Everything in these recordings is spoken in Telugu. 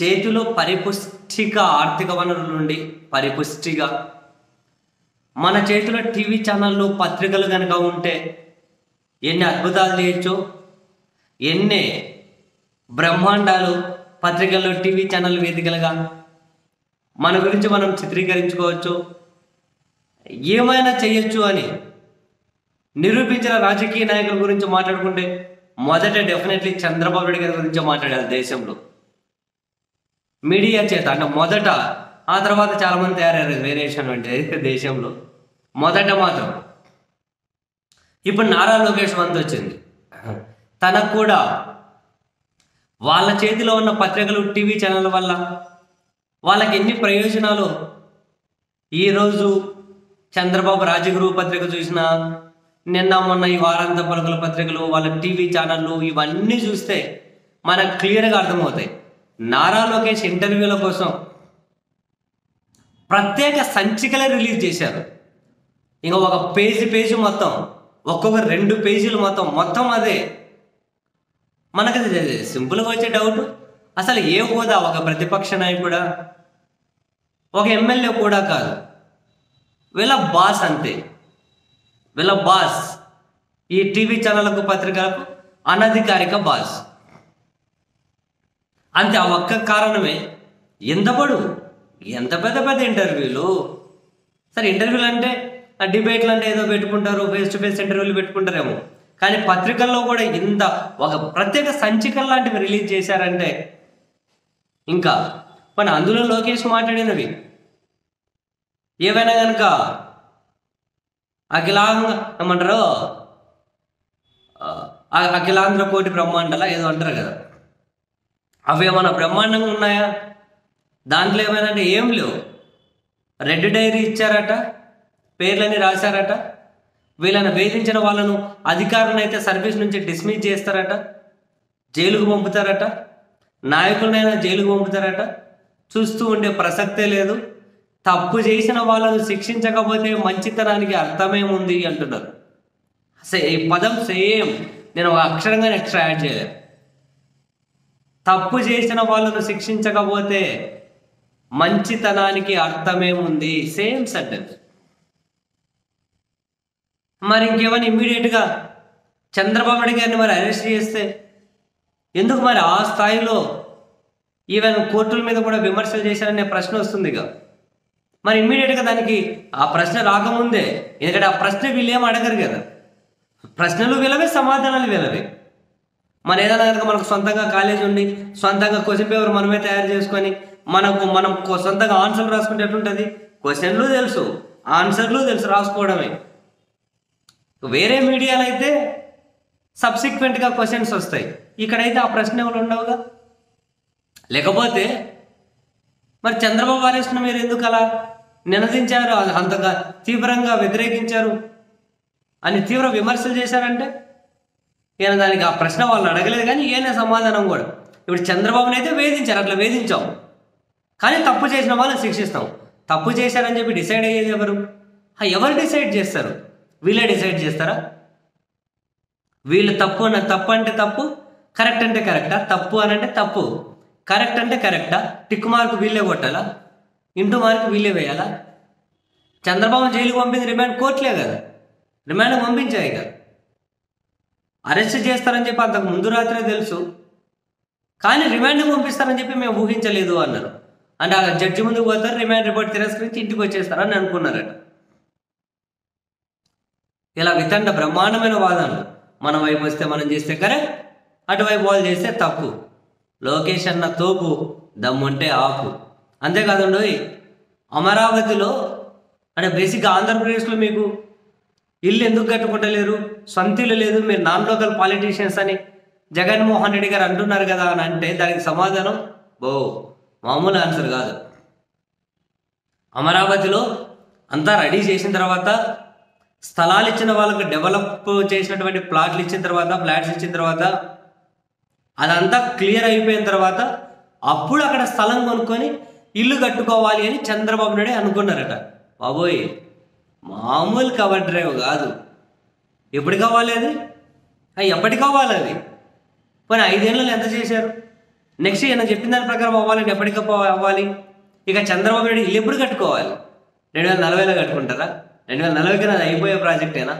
చేతిలో పరిపుష్టిగా ఆర్థిక వనరుల నుండి పరిపుష్టిగా మన చేతిలో టీవీ ఛానళ్ళు పత్రికలు కనుక ఉంటే ఎన్ని అద్భుతాలు చేయొచ్చు ఎన్ని బ్రహ్మాండాలు పత్రికల్లో టీవీ ఛానల్ వేదికలుగా మన గురించి మనం చిత్రీకరించుకోవచ్చు ఏమైనా చేయొచ్చు అని నిరూపించిన రాజకీయ నాయకుల గురించి మాట్లాడుకుంటే మొదట డెఫినెట్లీ చంద్రబాబు నాయుడు గారి గురించి మాట్లాడాలి దేశంలో మీడియా చేత అంటే మొదట ఆ తర్వాత చాలా మంది తయారయ్యారు వేరియేషన్ అంటే దేశంలో మొదట మాత్రం ఇప్పుడు నారా లోకేష్ వంతు వచ్చింది తనకు కూడా వాళ్ళ చేతిలో ఉన్న పత్రికలు టీవీ ఛానల్ వల్ల వాళ్ళకి ఎన్ని ప్రయోజనాలు ఈరోజు చంద్రబాబు రాజగురు పత్రిక చూసిన నిన్న మొన్న ఈ వారాంత పలుకుల పత్రికలు వాళ్ళ టీవీ ఛానళ్ళు ఇవన్నీ చూస్తే మనకు క్లియర్గా అర్థమవుతాయి నారా లోకేష్ ఇంటర్వ్యూల కోసం ప్రత్యేక సంచికలే రిలీజ్ చేశారు ఇంకా ఒక పేజీ పేజీ మొత్తం ఒక్కొక్క రెండు పేజీలు మొత్తం మొత్తం అదే మనకు అది సింపుల్గా వచ్చే డౌట్ అసలు ఏ హోదా ఒక ప్రతిపక్ష నాయకుడా ఒక ఎమ్మెల్యే కూడా కాదు వీళ్ళ బాస్ అంతే వీళ్ళ బాస్ ఈ టీవీ ఛానళ్ళకు పత్రికలకు అనధికారిక బాస్ అంతే ఆ ఒక్క కారణమే ఎంత పొడుగు ఎంత పెద్ద పెద్ద ఇంటర్వ్యూలు సరే ఇంటర్వ్యూలు అంటే ఆ డిబేట్లు అంటే ఏదో పెట్టుకుంటారు ఫేస్ టు ఫేస్ ఇంటర్వ్యూలు పెట్టుకుంటారేమో కానీ పత్రికల్లో కూడా ఇంత ఒక ప్రత్యేక సంచికలు లాంటివి రిలీజ్ చేశారంటే ఇంకా మన అందులో లోకేష్ మాట్లాడినవి ఏవైనా కనుక అఖిలాంగ ఏమంటారు ఆ, అఖిలాంధ్ర కోటి బ్రహ్మాండాల ఏదో అంటారు కదా అవి ఏమైనా బ్రహ్మాండంగా ఉన్నాయా దాంట్లో ఏమైనా అంటే ఏం లేవు రెడ్ డైరీ ఇచ్చారట పేర్లని రాశారట వీళ్ళని వేధించిన వాళ్ళను అధికారులను అయితే సర్వీస్ నుంచి డిస్మిస్ చేస్తారట జైలుకు పంపుతారట నాయకులనైనా జైలుకు పంపుతారట చూస్తూ ఉండే ప్రసక్తే లేదు తప్పు చేసిన వాళ్ళను శిక్షించకపోతే మంచితనానికి అర్థమేముంది అంటున్నారు సే- ఈ పదం సేమ్ నేను ఒక అక్షరంగా ఎక్స్ట్రా యాడ్ చేయలేదు తప్పు చేసిన వాళ్ళను శిక్షించకపోతే మంచితనానికి అర్థమేముంది సేమ్ సెంటెన్స్ మరి ఇంకేమైనా ఇమ్మీడియట్గా చంద్రబాబు నాయుడు గారిని మరి అరెస్ట్ చేస్తే ఎందుకు మరి ఆ స్థాయిలో ఈవెన్ కోర్టుల మీద కూడా విమర్శలు చేశారనే ప్రశ్న వస్తుంది ఇక మరి ఇమ్మీడియట్గా దానికి ఆ ప్రశ్న రాకముందే ఎందుకంటే ఆ ప్రశ్న వీళ్ళు ఏం అడగరు కదా ప్రశ్నలు వీళ్ళవే సమాధానాలు వీళ్ళవే మన ఏదైనా కనుక మనకు సొంతంగా కాలేజ్ ఉండి సొంతంగా క్వశ్చన్ పేపర్ మనమే తయారు చేసుకొని మనకు మనం కొ- సొంతంగా ఆన్సర్లు రాసుకుంటే ఎట్లుంటుంది క్వశ్చన్లు తెలుసు ఆన్సర్లు తెలుసు రాసుకోవడమే వేరే మీడియాలో అయితే సబ్సిక్వెంట్గా క్వశ్చన్స్ వస్తాయి ఇక్కడైతే ఆ ప్రశ్నలు ఉండవుగా లేకపోతే మరి చంద్రబాబు అరెస్ట్ను మీరు ఎందుకు అలా నినదించారు అంతగా తీవ్రంగా వ్యతిరేకించారు అని తీవ్ర విమర్శలు చేశారంటే ఈయన దానికి ఆ ప్రశ్న వాళ్ళు అడగలేదు కానీ ఈయన సమాధానం కూడా ఇప్పుడు చంద్రబాబుని అయితే వేధించారు అట్లా వేధించాం కానీ తప్పు చేసిన వాళ్ళని శిక్షిస్తాం తప్పు చేశారని చెప్పి డిసైడ్ అయ్యేది ఎవరు ఆ, ఎవరు డిసైడ్ చేస్తారు వీళ్ళే డిసైడ్ చేస్తారా వీళ్ళు తప్పు అన్న తప్పు అంటే తప్పు కరెక్ట్ అంటే కరెక్టా తప్పు అని అంటే తప్పు కరెక్ట్ అంటే కరెక్టా టిక్ మార్క్ వీళ్ళే కొట్టాలా ఇంటూ మార్క్ వీళ్ళే వేయాలా చంద్రబాబు జైలుకి పంపింది రిమాండ్ కోర్టులే కదా రిమాండ్ పంపించాయి కదా అరెస్ట్ చేస్తారని చెప్పి అంతకు ముందు రాత్రే తెలుసు కానీ రిమాండ్ పంపిస్తారని చెప్పి మేము ఊహించలేదు అన్నారు అంటే ఆ జడ్జి ముందుకు పోతారు రిమాండ్ రిపోర్ట్ తిరస్కరించి ఇంటికి వచ్చేస్తారని అనుకున్నారట ఇలా వితండ బ్రహ్మాండమైన వాదనలు మన వైపు వస్తే మనం చేస్తే కరెక్ట్ అటువైపు వాళ్ళు చేస్తే తప్పు లోకేష్ అన్న తోపు దమ్ముంటే ఆపు అంతేకాదండి అమరావతిలో అంటే బేసిక్గా ఆంధ్రప్రదేశ్లో మీకు ఇల్లు ఎందుకు కట్టుకుంటలేరు సొంత ఇల్లు లేదు మీరు నాన్ లోకల్ పాలిటీషియన్స్ అని జగన్మోహన్ రెడ్డి గారు అంటున్నారు కదా అని అంటే దానికి సమాధానం బో మామూలు ఆన్సర్ కాదు అమరావతిలో అంతా రెడీ చేసిన తర్వాత స్థలాలు ఇచ్చిన వాళ్ళకి డెవలప్ చేసినటువంటి ప్లాట్లు ఇచ్చిన తర్వాత ఫ్లాట్స్ ఇచ్చిన తర్వాత అదంతా క్లియర్ అయిపోయిన తర్వాత అప్పుడు అక్కడ స్థలం కొనుక్కొని ఇల్లు కట్టుకోవాలి అని చంద్రబాబు నాయుడు అనుకున్నారట బాబోయ్ మామూలు కవర్ డ్రైవ్ కాదు ఎప్పుడు కావాలి అది ఆ, ఎప్పటి కావాలి అది పోనీ ఐదేళ్ళలో ఎంత చేశారు నెక్స్ట్ ఈయన చెప్పిన దాని ప్రకారం అవ్వాలంటే ఎప్పటికప్పుడు అవ్వాలి ఇక చంద్రబాబు నాయుడు ఇల్లు ఎప్పుడు కట్టుకోవాలి రెండు వేల నలభైలో కట్టుకుంటారా రెండు వేల నలభైకి అది అయిపోయే ప్రాజెక్టేనా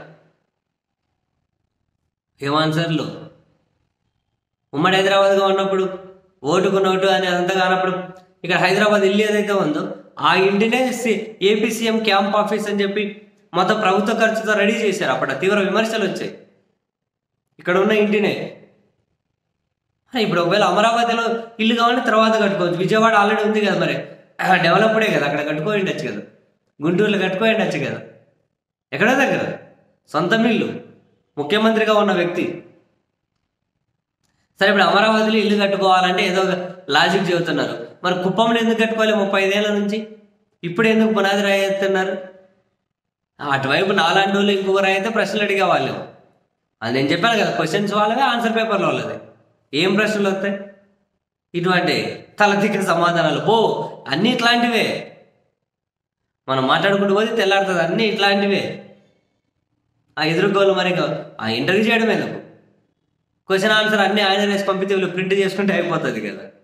ఏం ఆన్సర్లు ఉమ్మడి హైదరాబాద్గా ఉన్నప్పుడు ఓటుకు నోటు అని అదంతా కానప్పుడు ఇక్కడ హైదరాబాద్ ఇల్లు ఏదైతే ఉందో ఆ ఇంటినే ఏపీ సీఎం క్యాంప్ ఆఫీస్ అని చెప్పి మొత్తం ప్రభుత్వ ఖర్చుతో రెడీ చేశారు అప్పుడు తీవ్ర విమర్శలు వచ్చాయి ఇక్కడ ఉన్న ఇంటినే ఇప్పుడు ఒకవేళ అమరావతిలో ఇల్లు కావాలంటే తర్వాత కట్టుకోవచ్చు విజయవాడ ఆల్రెడీ ఉంది కదా మరి డెవలప్డే కదా అక్కడ కట్టుకో ఉండొచ్చు కదా గుంటూరులో కట్టుకో ఉండొచ్చు కదా ఎక్కడో దగ్గర సొంతం ఇల్లు ముఖ్యమంత్రిగా ఉన్న వ్యక్తి సరే ఇప్పుడు అమరావతిలో ఇల్లు కట్టుకోవాలంటే ఏదో ఒక లాజిక్ చెబుతున్నారు మరి కుప్పంలో ఎందుకు కట్టుకోవాలి ముప్పై ఐదేళ్ల నుంచి ఇప్పుడు ఎందుకు పునాది రాయిస్తున్నారు అటువైపు నాలాంటి వాళ్ళు ఇంకొకరు అయితే ప్రశ్నలు అడిగే వాళ్ళు అది నేను చెప్పాను కదా క్వశ్చన్స్ వాళ్ళవే ఆన్సర్ పేపర్లో వాళ్ళది ఏం ప్రశ్నలు వస్తాయి ఇటువంటి తలతిక్క సమాధానాలు పో అన్నీ ఇట్లాంటివే మనం మాట్లాడుకుంటూ పోతే తెల్లారుతుంది అన్నీ ఇట్లాంటివే ఆ ఎదురుగోలు మరి ఇంకా ఆ ఇంటర్వ్యూ చేయడం ఎందుకు క్వశ్చన్ ఆన్సర్ అన్నీ ఆయన వేసి పంపితే వీళ్ళు ప్రింట్ చేసుకుంటే అయిపోతుంది కదా